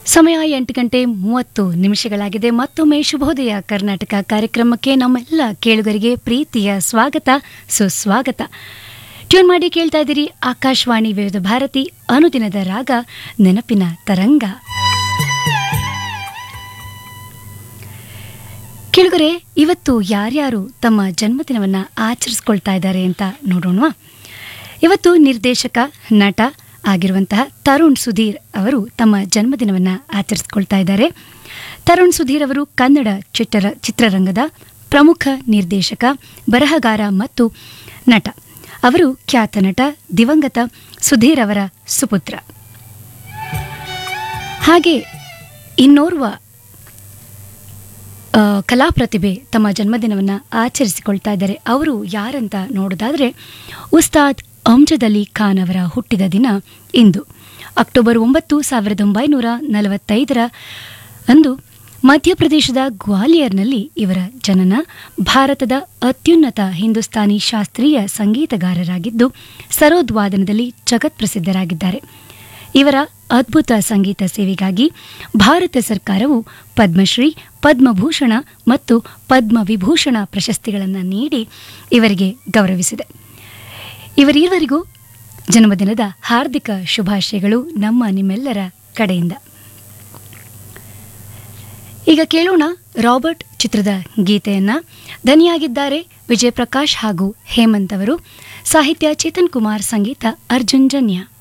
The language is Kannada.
ಸಮಯ ಎಂಟು ಗಂಟೆ ಮೂವತ್ತು ನಿಮಿಷಗಳಾಗಿದೆ ಮತ್ತೊಮ್ಮೆ ಶುಭೋದಯ ಕರ್ನಾಟಕ ಕಾರ್ಯಕ್ರಮಕ್ಕೆ ನಮ್ಮೆಲ್ಲ ಕೇಳುಗರಿಗೆ ಪ್ರೀತಿಯ ಸ್ವಾಗತ ಸುಸ್ವಾಗತ ಟ್ಯೂನ್ ಮಾಡಿ ಕೇಳ್ತಾ ಇದ್ದೀರಿ ಆಕಾಶವಾಣಿ ವಿವಿಧ ಭಾರತಿ ಅನುದಿನದ ರಾಗ ನೆನಪಿನ ತರಂಗ ಕೇಳುಗರೆ ಇವತ್ತು ಯಾರ್ಯಾರು ತಮ್ಮ ಜನ್ಮದಿನವನ್ನು ಆಚರಿಸ್ಕೊಳ್ತಾ ಇದ್ದಾರೆ ಅಂತ ನೋಡೋಣ ಇವತ್ತು ನಿರ್ದೇಶಕ ನಟ ಆಗಿರುವಂತಹ ತರುಣ್ ಸುಧೀರ್ ಅವರು ತಮ್ಮ ಜನ್ಮದಿನವನ್ನು ಆಚರಿಸ್ಕೊಳ್ತಾ ಇದ್ದಾರೆ ತರುಣ್ ಸುಧೀರ್ ಅವರು ಕನ್ನಡ ಚಿತ್ರ ಚಿತ್ರರಂಗದ ಪ್ರಮುಖ ನಿರ್ದೇಶಕ ಬರಹಗಾರ ಮತ್ತು ನಟ ಅವರು ಖ್ಯಾತ ನಟ ದಿವಂಗತ ಸುಧೀರ್ ಅವರ ಸುಪುತ್ರ ಹಾಗೆ ಇನ್ನೋರ್ವ ಆ, ಕಲಾ ಪ್ರತಿಭೆ ತಮ್ಮ ಜನ್ಮದಿನವನ್ನು ಆಚರಿಸಿಕೊಳ್ತಾ ಇದ್ದಾರೆ ಅವರು ಯಾರಂತ ನೋಡೋದಾದರೆ ಉಸ್ತಾದ್ ಅಮ್ಜದ್ ಅಲಿ ಖಾನ್ ಅವರ ಹುಟ್ಟಿದ ದಿನ ಇಂದು ಅಕ್ಟೋಬರ್ ಒಂಬತ್ತು ಸಾವಿರದ ಒಂಬೈನೂರ ನಲವತ್ತೈದರ ಅಂದು ಮಧ್ಯಪ್ರದೇಶದ ಗ್ವಾಲಿಯರ್ನಲ್ಲಿ ಇವರ ಜನನ ಭಾರತದ ಅತ್ಯುನ್ನತ ಹಿಂದೂಸ್ತಾನಿ ಶಾಸ್ತ್ರೀಯ ಸಂಗೀತಗಾರರಾಗಿದ್ದು ಸರೋದ್ವಾದನದಲ್ಲಿ ಜಗತ್ಪ್ರಸಿದ್ಧರಾಗಿದ್ದಾರೆ ಇವರ ಅದ್ಭುತ ಸಂಗೀತ ಸೇವೆಗಾಗಿ ಭಾರತ ಸರ್ಕಾರವು ಪದ್ಮಶ್ರೀ ಪದ್ಮಭೂಷಣ ಮತ್ತು ಪದ್ಮವಿಭೂಷಣ ಪ್ರಶಸ್ತಿಗಳನ್ನು ನೀಡಿ ಇವರಿಗೆ ಗೌರವಿಸಿದೆ ಇವರಿರುವರಿಗೂ ಜನ್ಮದಿನದ ಹಾರ್ದಿಕ ಶುಭಾಶಯಗಳು ನಮ್ಮ ನಿಮ್ಮೆಲ್ಲರ ಕಡೆಯಿಂದ ಈಗ ಕೇಳೋಣ ರಾಬರ್ಟ್ ಚಿತ್ರದ ಗೀತೆಯನ್ನ ದನಿಯಾಗಿದ್ದಾರೆ ವಿಜಯ್ ಪ್ರಕಾಶ್ ಹಾಗೂ ಹೇಮಂತ್ ಅವರು ಸಾಹಿತ್ಯ ಚೇತನ್ ಕುಮಾರ್ ಸಂಗೀತ ಅರ್ಜುನ್ ಜನ್ಯ